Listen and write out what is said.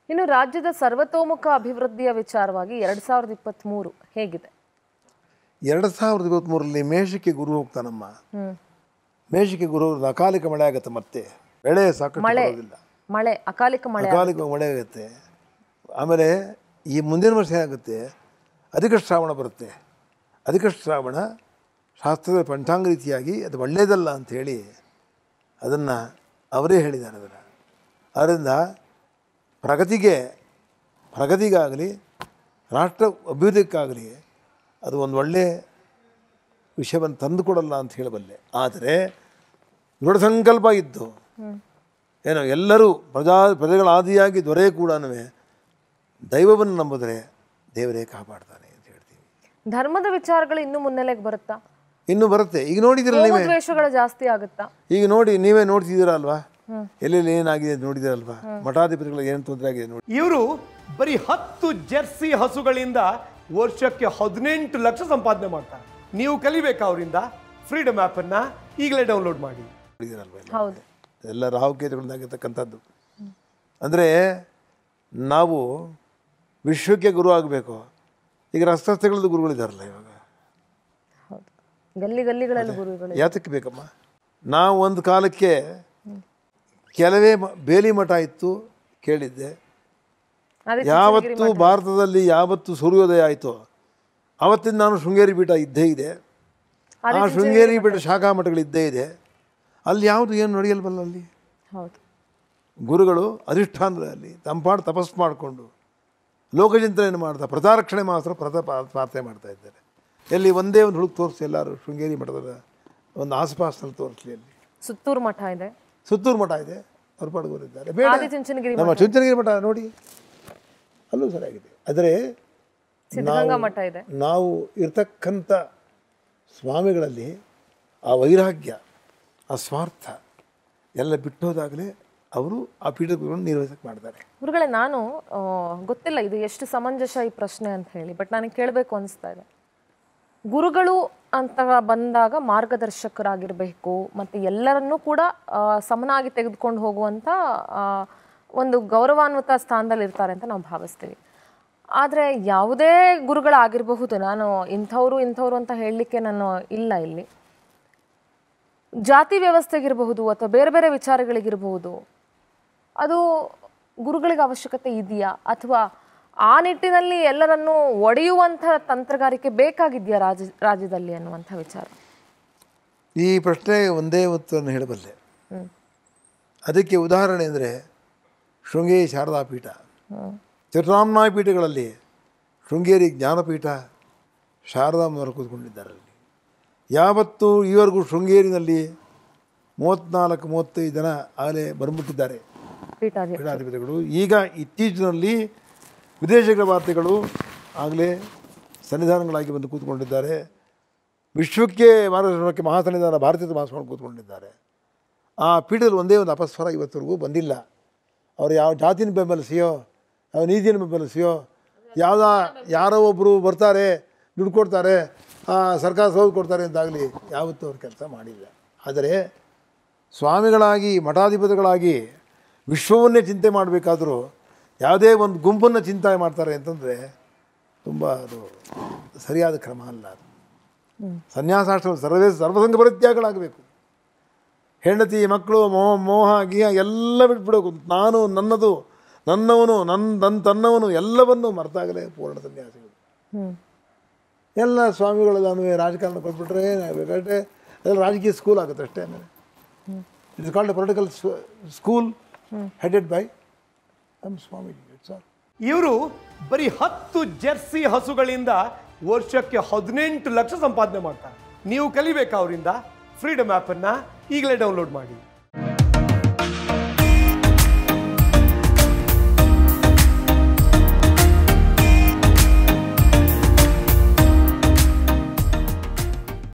ಇನ್ನು ರಾಜ್ಯದ ಸರ್ವತೋಮುಖ ಅಭಿವೃದ್ಧಿಯ ವಿಚಾರವಾಗಿ ಎರಡ್ ಸಾವಿರದ ಇಪ್ಪತ್ತ್ ಮೂರು ಹೇಗಿದೆ ಎರಡು ಸಾವಿರದ ಇಪ್ಪತ್ತ್ಮೂರರಲ್ಲಿ ಮೇಷಕ್ಕೆ ಗುರು ಹೋಗ್ತಾನಮ್ಮ ಹ್ಮ್ ಮೇಷಕ್ಕೆ ಗುರು ಹೋದ್ರೆ ಅಕಾಲಿಕ ಮಳೆ ಆಗುತ್ತೆ ಮತ್ತೆ ಬೆಳೆ ಸಾಕಷ್ಟು ಬರೋದಿಲ್ಲ ಮಳೆ ಅಕಾಲಿಕ ಮಳೆ ಅಕಾಲಿಕ ಮಳೆ ಆಗುತ್ತೆ ಆಮೇಲೆ ಈ ಮುಂದಿನ ವರ್ಷ ಏನಾಗುತ್ತೆ ಅಧಿಕ ಶ್ರಾವಣ ಬರುತ್ತೆ ಅಧಿಕ ಶ್ರಾವಣ ಶಾಸ್ತ್ರದ ಪಂಚಾಂಗ ರೀತಿಯಾಗಿ ಅದು ಒಳ್ಳೆಯದಲ್ಲ ಅಂಥೇಳಿ ಅದನ್ನು ಅವರೇ ಹೇಳಿದ್ದಾರೆ ಅದನ್ನು ಆದ್ದರಿಂದ ಪ್ರಗತಿಗೆ ಪ್ರಗತಿಗಾಗಲಿ ರಾಷ್ಟ್ರ ಅಭಿವೃದ್ಧಿಗಾಗಲಿ ಅದು ಒಂದು ಒಳ್ಳೆಯ ವಿಷಯವನ್ನು ತಂದುಕೊಡಲ್ಲ ಅಂತ ಹೇಳಬಲ್ಲೆ ಆದರೆ ದೃಢ ಸಂಕಲ್ಪ ಇದ್ದು ಏನೋ ಎಲ್ಲರೂ ಪ್ರಜಾ ಪ್ರಜೆಗಳ ಆದಿಯಾಗಿ ದೊರೆ ಕೂಡ ದೈವವನ್ನು ನಂಬಿದ್ರೆ ದೇವರೇ ಕಾಪಾಡ್ತಾನೆ ಅಂತ ಹೇಳ್ತೀವಿ ಧರ್ಮದ ವಿಚಾರಗಳು ಇನ್ನು ಮುನ್ನೆಲೆಗೆ ಬರುತ್ತಾ ಇನ್ನು ಬರುತ್ತೆ ಈಗ ನೋಡಿದಿರಲ್ಲ ನೀವೇ ದ್ವೇಷಗಳು ಜಾಸ್ತಿ ಆಗುತ್ತಾ ಈಗ ನೋಡಿ ನೀವೇ ನೋಡ್ತಿದ್ದೀರಾ ಅಲ್ವಾ ಎಲ್ಲೆಲ್ಲಿ ಏನಾಗಿದೆ ಅಂತ ನೋಡಿದಿರಲ್ವಾ ಮಠಾಧಿಪತಿಗಳಿಗೆ ಏನು ತೊಂದರೆ ಆಗಿದೆ ನೋಡಿ ಇವರು ಬರೀ ಹತ್ತು ಜೆರ್ಸಿ ಹಸುಗಳಿಂದ ವರ್ಷಕ್ಕೆ ಹದಿನೆಂಟು ಲಕ್ಷ ಸಂಪಾದನೆ ಮಾಡ್ತಾರೆ ನೀವು ಕಲಿಬೇಕಾ ಅವರಿಂದ ಫ್ರೀಡಮ್ ಆ್ಯಪನ್ನು ಈಗಲೇ ಡೌನ್ಲೋಡ್ ಮಾಡಿ ನೋಡಿದಿರಲ್ವಾ ಎಲ್ಲ? ಹೌದು ಎಲ್ಲ ರಾಹುಕೇತುಗಳಿಂದಾಗಿರ್ತಕ್ಕಂಥದ್ದು ಅಂದರೆ ನಾವು ವಿಶ್ವಕ್ಕೆ ಗುರು ಆಗಬೇಕು ಈಗ ರಸ್ತೆ ಗುರುಗಳಿದಾರಲ್ಲ ಇವಾಗ ಹೌದು ಗಲ್ಲಿ ಗಲ್ಲಿಗಳಲ್ಲಿ ಗುರುಗಳು ಯಾತಕ್ಕೆ ಬೇಕಮ್ಮ ನಾವು ಒಂದು ಕಾಲಕ್ಕೆ ಕೆಲವೇ ಮ- ಬೇಲಿ ಮಠ ಇತ್ತು ಕೇಳಿದ್ದೆ ಅದೇ ಯಾವತ್ತು ಭಾರತದಲ್ಲಿ ಯಾವತ್ತು ಸೂರ್ಯೋದಯ ಆಯಿತು ಆವತ್ತಿಂದ ನಾನು ಶೃಂಗೇರಿ ಪೀಠ ಇದ್ದೇ ಇದೆ ಆ ಶೃಂಗೇರಿ ಪೀಠ ಶಾಖಾ ಮಠಗಳಿದ್ದೇ ಇದೆ ಅಲ್ಲಿ ಯಾವುದು ಏನು ನಡೆಯಲ್ವಲ್ಲ ಅಲ್ಲಿ ಹೌದು ಗುರುಗಳು ಅಧಿಷ್ಠಾನದಲ್ಲಿ ತಂಪಾಡು ತಪಸ್ಸು ಮಾಡಿಕೊಂಡು ಲೋಕಚಿಂತನೆಯನ್ನು ಮಾಡ್ತಾ ಪ್ರಜಾರಕ್ಷಣೆ ಮಾತ್ರ ಪ್ರತ ಪ್ರಾರ್ಥನೆ ಮಾಡ್ತಾ ಇದ್ದಾರೆ ಎಲ್ಲಿ ಒಂದೇ ಒಂದು ಹುಡುಗ ತೋರಿಸಿ ಎಲ್ಲರೂ ಶೃಂಗೇರಿ ಮಠದ ಒಂದು ಆಸುಪಾಸಿನಲ್ಲಿ ತೋರಿಸಲಿ ಅಲ್ಲಿ ಸುತ್ತೂರು ಮಠ ಇದೆ ಸುತ್ತೂರು ಮಠ ಇದೆ ಹೊರಪಾಡುಗೋರಿದ್ದಾರೆ ಬೇಡ ಆದಿಚುಂಚನಗಿರಿ ನಮ್ಮ ಚುಂಚನಗಿರಿ ಮಠ ನೋಡಿ ಅಲ್ಲೂ ಸರಿಯಾಗಿದೆ ಆದರೆ ಸಿದ್ಧಗಂಗಾ ಮಠ ಇದೆ ನಾವು ಇರ್ತಕ್ಕಂಥ ಸ್ವಾಮಿಗಳಲ್ಲಿ ಆ ವೈರಾಗ್ಯ ಆ ಸ್ವಾರ್ಥ ಎಲ್ಲ ಬಿಟ್ಟೋದಾಗಲೇ ಅವರು ಆ ಪೀಠಗಳನ್ನು ನಿರ್ವಹಿಸಕ್ಕೆ ಮಾಡ್ತಾರೆ ಗುರುಗಳೇ ನಾನು ಆ, ಗೊತ್ತಿಲ್ಲ ಇದು ಎಷ್ಟು ಸಮಂಜಸ ಈ ಪ್ರಶ್ನೆ ಅಂತ ಹೇಳಿ ಬಟ್ ನನಗೆ ಕೇಳಬೇಕು ಅನಿಸ್ತಾ ಇದೆ ಗುರುಗಳು ಅಂತ ಬಂದಾಗ ಮಾರ್ಗದರ್ಶಕರಾಗಿರಬೇಕು ಮತ್ತು ಎಲ್ಲರನ್ನೂ ಕೂಡ ಆ, ಸಮನಾಗಿ ತೆಗೆದುಕೊಂಡು ಹೋಗುವಂಥ ಆ, ಒಂದು ಗೌರವಾನ್ವಿತ ಸ್ಥಾನದಲ್ಲಿ ಇರ್ತಾರೆ ಅಂತ ನಾವು ಭಾವಿಸ್ತೀವಿ ಆದರೆ ಯಾವುದೇ ಗುರುಗಳಾಗಿರಬಹುದು ನಾನು ಇಂಥವ್ರು ಇಂಥವ್ರು ಅಂತ ಹೇಳಲಿಕ್ಕೆ ನಾನು ಇಲ್ಲ ಇಲ್ಲಿ ಜಾತಿ ವ್ಯವಸ್ಥೆಗಿರಬಹುದು ಅಥವಾ ಬೇರೆ ಬೇರೆ ವಿಚಾರಗಳಿಗಿರಬಹುದು ಅದು ಗುರುಗಳಿಗೆ ಅವಶ್ಯಕತೆ ಇದೆಯಾ ಅಥವಾ ಆ ನಿಟ್ಟಿನಲ್ಲಿ ಎಲ್ಲರನ್ನೂ ಒಡೆಯುವಂಥ ತಂತ್ರಗಾರಿಕೆ ಬೇಕಾಗಿದೆಯಾ ರಾಜ್ಯ ರಾಜ್ಯದಲ್ಲಿ ಅನ್ನುವಂಥ ವಿಚಾರ ಈ ಪ್ರಶ್ನೆಗೆ ಒಂದೇ ಉತ್ತರವನ್ನು ಹೇಳಬಲ್ಲೆ ಅದಕ್ಕೆ ಉದಾಹರಣೆ ಅಂದರೆ ಶೃಂಗೇರಿ ಶಾರದಾ ಪೀಠ ಚತುರಾಮ್ನಾಯ ಪೀಠಗಳಲ್ಲಿ ಶೃಂಗೇರಿ ಜ್ಞಾನಪೀಠ ಶಾರದಾಂಬರು ಕೂತ್ಕೊಂಡಿದ್ದಾರೆ ಅಲ್ಲಿ ಯಾವತ್ತೂ ಈವರೆಗೂ ಶೃಂಗೇರಿನಲ್ಲಿ ಮೂವತ್ತ್ನಾಲ್ಕು ಮೂವತ್ತೈದು ಜನ ಆಗಲೇ ಬಂದ್ಬಿಟ್ಟಿದ್ದಾರೆ ಪೀಠಾಧಿ ಪೀಠಾಧಿಪತಿಗಳು ಈಗ ಇತ್ತೀಚಿನಲ್ಲಿ ವಿದೇಶಗಳ ವಾರ್ತೆಗಳು ಆಗಲೇ ಸನ್ನಿಧಾನಗಳಾಗಿ ಬಂದು ಕೂತ್ಕೊಂಡಿದ್ದಾರೆ ವಿಶ್ವಕ್ಕೆ ಮಾರ್ಗದರ್ಶನಕ್ಕೆ ಮಹಾಸನ್ನಿಧಾನ ಭಾರತೀಯ ಮಹಾಸ್ವಾಮಿ ಕೂತ್ಕೊಂಡಿದ್ದಾರೆ ಆ ಪೀಠದಲ್ಲಿ ಒಂದೇ ಒಂದು ಅಪಸ್ವರ ಇವತ್ತರೆಗೂ ಬಂದಿಲ್ಲ ಅವರು ಯಾವ ಜಾತಿನ ಬೆಂಬಲಿಸಿಯೋ ಯಾವ ನೀತಿಯನ್ನು ಬೆಂಬಲಿಸಿಯೋ ಯಾವುದ ಯಾರೋ ಒಬ್ಬರು ಬರ್ತಾರೆ ದುಡ್ಡು ಕೊಡ್ತಾರೆ ಆ, ಸರ್ಕಾರ ಸೌದು ಕೊಡ್ತಾರೆ ಅಂತಾಗಲಿ ಯಾವತ್ತೂ ಅವ್ರು ಕೆಲಸ ಮಾಡಿಲ್ಲ ಆದರೆ ಸ್ವಾಮಿಗಳಾಗಿ ಮಠಾಧಿಪತಿಗಳಾಗಿ ವಿಶ್ವವನ್ನೇ ಚಿಂತೆ ಮಾಡಬೇಕಾದರೂ ಯಾವುದೇ ಒಂದು ಗುಂಪನ್ನು ಚಿಂತೆ ಮಾಡ್ತಾರೆ ಅಂತಂದರೆ ತುಂಬ ಅದು ಸರಿಯಾದ ಕ್ರಮ ಅಲ್ಲ ಅದು ಸನ್ಯಾಸಾಶ್ರಮ ಸರ್ವೇ ಸರ್ವಸಂಗ ಪರಿತ್ಯಾಗಗಳಾಗಬೇಕು ಹೆಂಡತಿ ಮಕ್ಕಳು ಮೋಹ ಮೋಹ ಗೀಹ ಎಲ್ಲ ಬಿಟ್ಬಿಡೋಕು ನಾನು ನನ್ನದು ನನ್ನವನು ನನ್ನ ನನ್ನ ತನ್ನವನು ಎಲ್ಲವನ್ನೂ ಮರೆತಾಗಲೇ ಪೂರ್ಣ ಸನ್ಯಾಸಿಗಳು ಹ್ಞೂ ಎಲ್ಲ ಸ್ವಾಮಿಗಳೆಲ್ಲನೂ ರಾಜಕಾರಣ ಕೊಟ್ಬಿಟ್ರೆ ಬೇಕಾದ್ರೆ ಅದೆಲ್ಲ ರಾಜಕೀಯ ಸ್ಕೂಲ್ ಆಗುತ್ತೆ ಅಷ್ಟೇ ಆಮೇಲೆ it's called a political school headed by M Swamiji it's all ಇವರು ಬರೀ ಹತ್ತು ಜೆರ್ಸಿ ಹಸುಗಳಿಂದ ವರ್ಷಕ್ಕೆ ಹದಿನೆಂಟು ಲಕ್ಷ ಸಂಪಾದನೆ ಮಾಡ್ತಾರೆ ನೀವು ಕಲಿಬೇಕಾ ಅವರಿಂದ ಫ್ರೀಡಮ್ ಆ್ಯಪನ್ನು ಈಗಲೇ ಡೌನ್ಲೋಡ್ ಮಾಡಿ